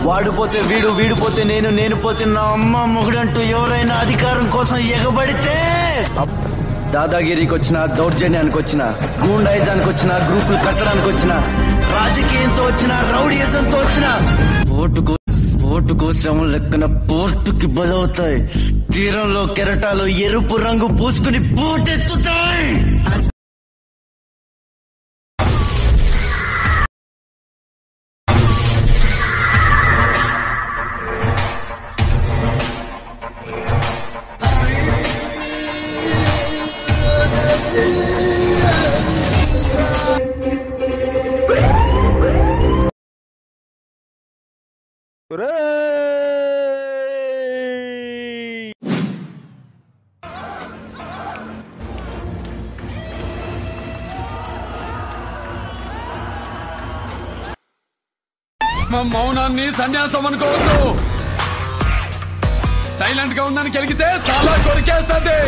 వాడు పోతే వీడు వీడు పోతే నేను నేను పోతే నా అమ్మ మొగుడంటూ ఎవరైనా అధికారం కోసం ఎగబడితే దాదాగిరికి వచ్చిన దౌర్జన్యానికి వచ్చిన గూండాయిజానికి వచ్చిన గ్రూపులు కట్టడానికి వచ్చిన రాజకీయంతో వచ్చిన రౌడీయిజంతో వచ్చిన ఓటుకు ఓటు కోసం లెక్కన పోర్టుకి బలవుతాయి తీరంలో కెరటాలు ఎరుపు రంగు పూసుకుని పూటెత్తుతాయి మా మౌనాన్ని సన్యాసం అనుకోవద్దు సైలెంట్ గా ఉందని కలిగితే చాలా కొరికేస్తుంది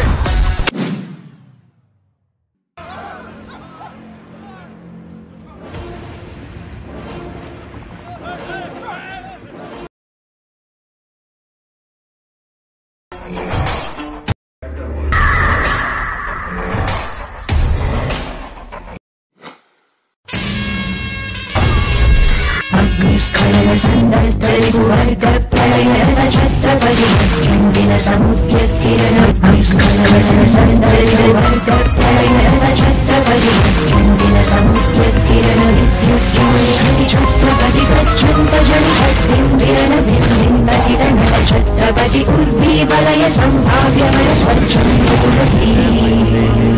అగ్నిస్ఖలన సందర్తరిగు వర్గ ప్రళయన ఛత్రపతి చండిన సముద్ర కిరణ అగ్నిస్ఖలన సందర్తరిగు వర్గ ప్రళయన ఛత్రపతి చండిన సముద్ర కిరణ విద్యుత్ జ్యోతి ఛత్రపతి గచ్చంత జని భక్తిందిరణ బింబింబ కిరణ ఛత్రపతి ఉర్వీ వలయ సంభావ్య స్వచ్ఛంద